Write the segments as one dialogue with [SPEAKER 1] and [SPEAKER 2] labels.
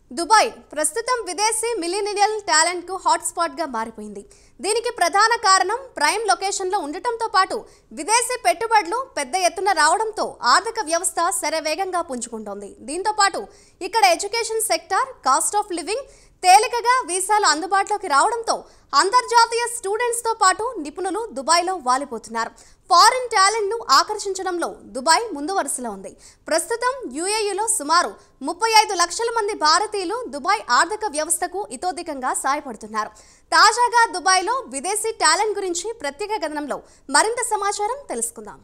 [SPEAKER 1] Dubai ప్రస్తుతం విదేశీ millennial టాలెంట్కు హాట్స్పాట్గా మారిపోయింది దీనికి ప్రధాన కారణం ప్రైమ్ లొకేషన్లో ఉండటంతో పాటు విదేశీ పెట్టుబడులు పెద్ద ఎత్తున రావడంతో ఆర్థిక వ్యవస్థ శరవేగంగా పుంజుకుంటోంది దీంతో పాటు ఇక్కడ education sector cost of living తేలికగా వీసాలు అందుబాటులోకి రావడంతో అంతర్జాతీయ స్టూడెంట్స్తో పాటు నిపుణులు దుబాయ్లో వాలిపోతున్నారు ఫారిన్ టాలెంట్ను ఆకర్షించడంలో దుబాయ్ ముందు వరుసలో ఉంది ప్రస్తుతం యుఏఈలో సుమారు ముప్పై ఐదు లక్షల మంది భారతీయులు దుబాయ్ ఆర్థిక వ్యవస్థకు ఇతోధికంగా సాయపడుతున్నారు తాజాగా దుబాయ్లో విదేశీ టాలెంట్ గురించి ప్రత్యేక కథనంలో మరింత సమాచారం తెలుసుకుందాం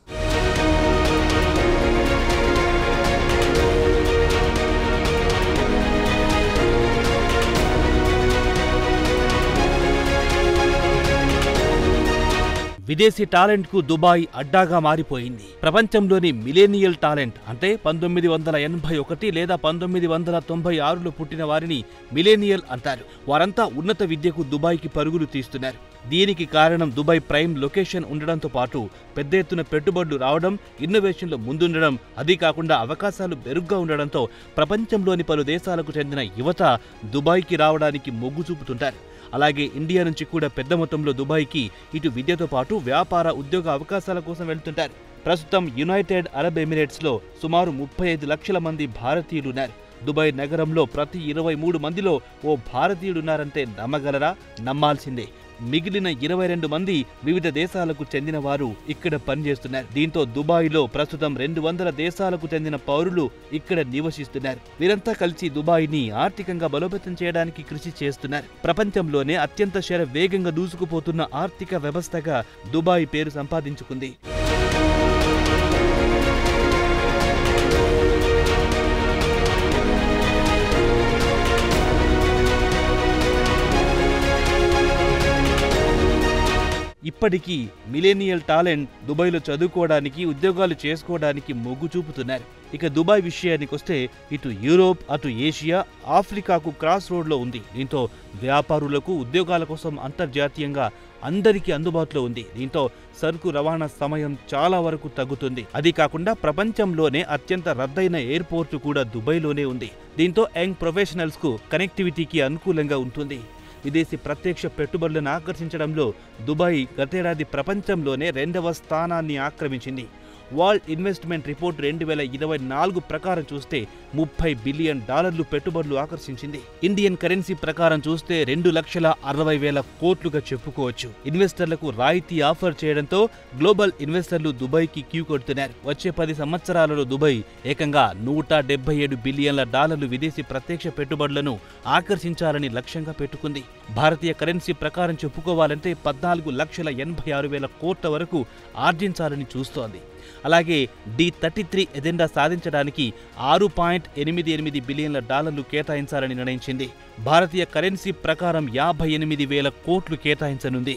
[SPEAKER 2] విదేశీ టాలెంట్ కు దుబాయ్ అడ్డాగా మారిపోయింది ప్రపంచంలోని మిలేనియల్ టాలెంట్ అంటే పంతొమ్మిది వందల ఎనభై ఒకటి లేదా పంతొమ్మిది వందల తొంభై ఆరులో పుట్టిన వారిని మిలేనియల్ అంటారు వారంతా ఉన్నత విద్యకు దుబాయ్కి పరుగులు తీస్తున్నారు దీనికి కారణం దుబాయ్ ప్రైమ్ లొకేషన్ ఉండడంతో పాటు పెద్ద ఎత్తున పెట్టుబడులు రావడం ఇన్నోవేషన్లో ముందుండడం అదీ కాకుండా అవకాశాలు మెరుగ్గా ఉండడంతో ప్రపంచంలోని పలు దేశాలకు చెందిన యువత దుబాయ్కి రావడానికి మొగ్గు చూపుతుంటారు అలాగే ఇండియా నుంచి కూడా పెద్ద మొత్తంలో దుబాయ్కి ఇటు విద్యతో పాటు వ్యాపార ఉద్యోగ అవకాశాల కోసం వెళ్తుంటారు ప్రస్తుతం యునైటెడ్ అరబ్ ఎమిరేట్స్లో సుమారు ముప్పై ఐదు లక్షల మంది భారతీయులున్నారు దుబాయ్ నగరంలో ప్రతి ఇరవై మూడు మందిలో ఓ భారతీయుడున్నారంటే నమ్మగలరా నమ్మాల్సిందే మిగిలిన ఇరవై రెండు మంది వివిధ దేశాలకు చెందిన వారు ఇక్కడ పనిచేస్తున్నారు దీంతో దుబాయ్లో ప్రస్తుతం రెండు వందల దేశాలకు చెందిన పౌరులు ఇక్కడ నివసిస్తున్నారు వీరంతా కలిసి దుబాయ్ని ఆర్థికంగా బలోపేతం చేయడానికి కృషి చేస్తున్నారు ప్రపంచంలోనే అత్యంత శర వేగంగా దూసుకుపోతున్న ఆర్థిక వ్యవస్థగా దుబాయ్ పేరు సంపాదించుకుంది ఇప్పటికీ మిలేనియల్ టాలెంట్ దుబాయ్లో చదువుకోవడానికి ఉద్యోగాలు చేసుకోవడానికి మొగ్గు చూపుతున్నారు ఇక దుబాయ్ విషయానికి వస్తే ఇటు యూరోప్ అటు ఏషియా ఆఫ్రికాకు క్రాస్ రోడ్లో ఉంది దీంతో వ్యాపారులకు ఉద్యోగాల కోసం అంతర్జాతీయంగా అందరికీ అందుబాటులో ఉంది దీంతో సరుకు రవాణా సమయం చాలా వరకు తగ్గుతుంది అది కాకుండా ప్రపంచంలోనే అత్యంత రద్దయిన ఎయిర్పోర్టు కూడా దుబాయ్లోనే ఉంది దీంతో యంగ్ ప్రొఫెషనల్స్ కు కనెక్టివిటీకి అనుకూలంగా ఉంటుంది విదేశీ ప్రత్యక్ష పెట్టుబడులను ఆకర్షించడంలో దుబాయ్ గతేడాది ప్రపంచంలోనే రెండవ స్థానాన్ని ఆక్రమించింది వరల్డ్ ఇన్వెస్ట్మెంట్ రిపోర్ట్ రెండు వేల ఇరవై నాలుగు ప్రకారం చూస్తే ముప్పై బిలియన్ డాలర్లు పెట్టుబడులు ఆకర్షించింది ఇండియన్ కరెన్సీ ప్రకారం చూస్తే రెండు లక్షల అరవై వేల కోట్లుగా చెప్పుకోవచ్చు ఇన్వెస్టర్లకు రాయితీ ఆఫర్ చేయడంతో గ్లోబల్ ఇన్వెస్టర్లు దుబాయ్కి క్యూ కొడుతున్నారు వచ్చే పది సంవత్సరాలలో దుబాయ్ ఏకంగా నూట డెబ్బై ఏడు బిలియన్ల డాలర్లు విదేశీ ప్రత్యక్ష పెట్టుబడులను ఆకర్షించాలని లక్ష్యంగా పెట్టుకుంది భారతీయ కరెన్సీ ప్రకారం చెప్పుకోవాలంటే పద్నాలుగు లక్షల ఎనభై ఆరు వేల కోట్ల వరకు ఆర్జించాలని చూస్తోంది అలాగే డి థర్టీ త్రీ ఎజెండా సాధించడానికి ఆరు పాయింట్ ఎనిమిది ఎనిమిది బిలియన్ల డాలర్లు కేటాయించాలని నిర్ణయించింది భారతీయ కరెన్సీ ప్రకారం యాభై ఎనిమిది వేల కోట్లు కేటాయించనుంది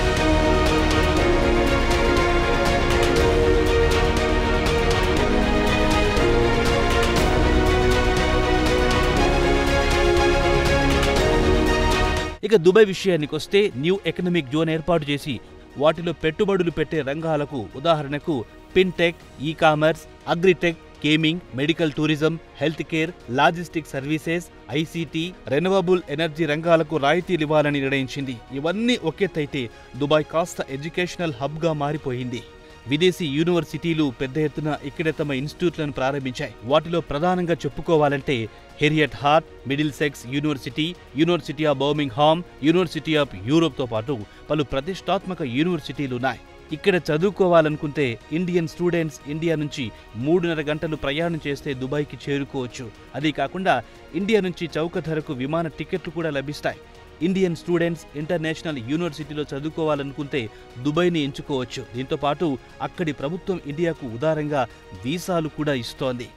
[SPEAKER 2] ఇక దుబాయ్ విషయానికి వస్తే న్యూ ఎకనామిక్ జోన్ ఏర్పాటు చేసి వాటిలో పెట్టుబడులు పెట్టే రంగాలకు ఉదాహరణకు fintech e commerce agritech gaming medical tourism health care logistic services ICT renewable energy రంగాలకు రాయితీలు ఇవ్వాలని నిర్ణయించింది ఇవన్నీ ఒకెత్తైతే దుబాయ్ కాస్త ఎడ్యుకేషనల్ హబ్గా మారిపోయింది విదేశీ యూనివర్సిటీలు పెద్ద ఎత్తున ఇక్కడ తమ ఇన్స్టిట్యూట్లను ప్రారంభించాయి వాటిలో ప్రధానంగా చెప్పుకోవాలంటే Heriot Watt Middlesex university university of Birmingham university of యూరోప్తో పాటు పలు ప్రతిష్టాత్మక యూనివర్సిటీలు ఉన్నాయి ఇక్కడ చదువుకోవాలనుకుంటే ఇండియన్ స్టూడెంట్స్ ఇండియా నుంచి మూడున్నర గంటలు ప్రయాణం చేస్తే దుబాయ్కి చేరుకోవచ్చు అదీ కాకుండా ఇండియా నుంచి చౌక ధరకు విమాన టికెట్లు కూడా లభిస్తాయి ఇండియన్ స్టూడెంట్స్ ఇంటర్నేషనల్ యూనివర్సిటీలో చదువుకోవాలనుకుంటే దుబాయ్ని ఎంచుకోవచ్చు దీంతో పాటు అక్కడి ప్రభుత్వం ఇండియాకు ఉదారంగా వీసాలు కూడా ఇస్తోంది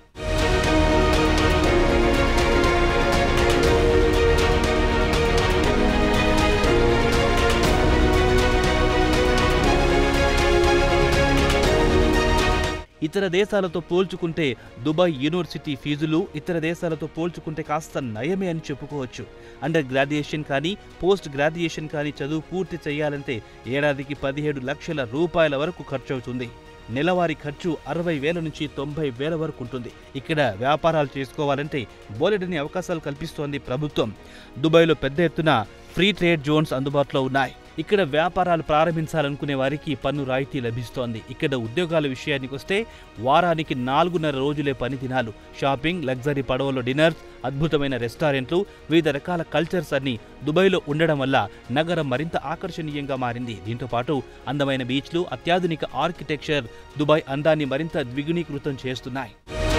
[SPEAKER 2] ఇతర దేశాలతో పోల్చుకుంటే దుబాయ్ యూనివర్సిటీ ఫీజులు ఇతర దేశాలతో పోల్చుకుంటే కాస్త నయమే అని చెప్పుకోవచ్చు అండర్ గ్రాడ్యుయేషన్ కానీ పోస్ట్ గ్రాడ్యుయేషన్ కానీ చదువు పూర్తి చేయాలంటే ఏడాదికి పదిహేడు లక్షల రూపాయల వరకు ఖర్చవుతుంది నెలవారీ ఖర్చు అరవై వేల నుంచి తొంభై వేల వరకు ఉంటుంది ఇక్కడ వ్యాపారాలు చేసుకోవాలంటే బోలెడని అవకాశాలు కల్పిస్తోంది ప్రభుత్వం దుబాయ్లో పెద్ద ఎత్తున ఫ్రీ ట్రేడ్ జోన్స్ అందుబాటులో ఉన్నాయి ఇక్కడ వ్యాపారాలు ప్రారంభించాలనుకునే వారికి పన్ను రాయితీ లభిస్తోంది ఇక్కడ ఉద్యోగాల విషయానికి వస్తే వారానికి నాలుగున్నర రోజులే పని దినాలు షాపింగ్ లగ్జరీ పడవలో డిన్నర్స్ అద్భుతమైన రెస్టారెంట్లు వివిధ రకాల కల్చర్స్ అన్ని దుబాయ్లో ఉండడం వల్ల నగరం మరింత ఆకర్షణీయంగా మారింది దీంతో పాటు అందమైన బీచ్లు అత్యాధునిక ఆర్కిటెక్చర్ దుబాయ్ అందాన్ని మరింత ద్విగుణీకృతం చేస్తున్నాయి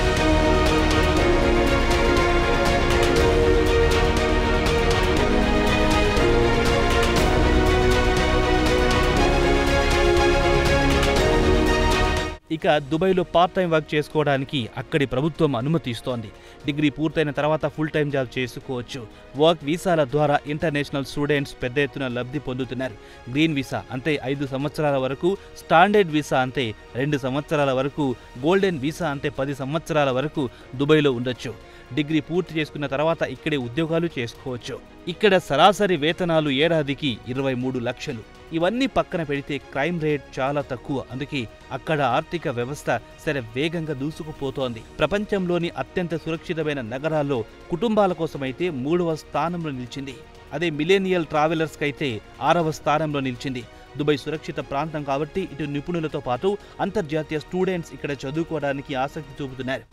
[SPEAKER 2] ఇక దుబాయ్లో పార్ట్ టైం వర్క్ చేసుకోవడానికి అక్కడి ప్రభుత్వం అనుమతి ఇస్తోంది డిగ్రీ పూర్తయిన తర్వాత ఫుల్ టైం జాబ్ చేసుకోవచ్చు వర్క్ వీసాల ద్వారా ఇంటర్నేషనల్ స్టూడెంట్స్ పెద్ద ఎత్తున లబ్ధి పొందుతున్నారు గ్రీన్ వీసా అంటే ఐదు సంవత్సరాల వరకు స్టాండర్డ్ వీసా అంటే రెండు సంవత్సరాల వరకు గోల్డెన్ వీసా అంటే పది సంవత్సరాల వరకు దుబాయ్లో ఉండొచ్చు డిగ్రీ పూర్తి చేసుకున్న తర్వాత ఇక్కడే ఉద్యోగాలు చేసుకోవచ్చు ఇక్కడ సరాసరి వేతనాలు ఏడాదికి ఇరవై మూడు లక్షలు ఇవన్నీ పక్కన పెడితే క్రైమ్ రేట్ చాలా తక్కువ అందుకే అక్కడ ఆర్థిక వ్యవస్థ సరే వేగంగా దూసుకుపోతోంది ప్రపంచంలోని అత్యంత సురక్షితమైన నగరాల్లో కుటుంబాల కోసమైతే మూడవ స్థానంలో నిలిచింది అదే మిలేనియల్ ట్రావెలర్స్ కైతే ఆరవ స్థానంలో నిలిచింది దుబాయ్ సురక్షిత ప్రాంతం కాబట్టి ఇటు నిపుణులతో పాటు అంతర్జాతీయ స్టూడెంట్స్ ఇక్కడ చదువుకోవడానికి ఆసక్తి చూపుతున్నారు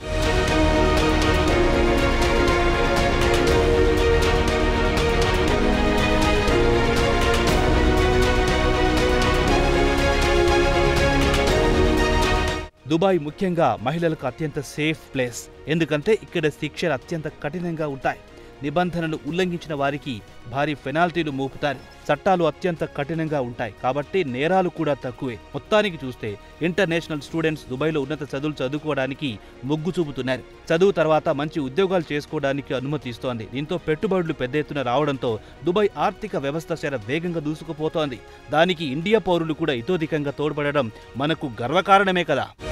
[SPEAKER 2] దుబాయ్ ముఖ్యంగా మహిళలకు అత్యంత సేఫ్ ప్లేస్ ఎందుకంటే ఇక్కడ శిక్షలు అత్యంత కఠినంగా ఉంటాయి నిబంధనలు ఉల్లంఘించిన వారికి భారీ పెనాల్టీలు మోపుతారు చట్టాలు అత్యంత కఠినంగా ఉంటాయి కాబట్టి నేరాలు కూడా తక్కువే మొత్తానికి చూస్తే ఇంటర్నేషనల్ స్టూడెంట్స్ దుబాయ్లో ఉన్నత చదువులు చదువుకోవడానికి మొగ్గు చూపుతున్నారు చదువు తర్వాత మంచి ఉద్యోగాలు చేసుకోవడానికి అనుమతి ఇస్తోంది దీంతో పెట్టుబడులు పెద్ద ఎత్తున రావడంతో దుబాయ్ ఆర్థిక వ్యవస్థ చాలా వేగంగా దూసుకుపోతోంది దానికి ఇండియా పౌరులు కూడా ఇతోధికంగా తోడ్పడడం మనకు గర్వకారణమే కదా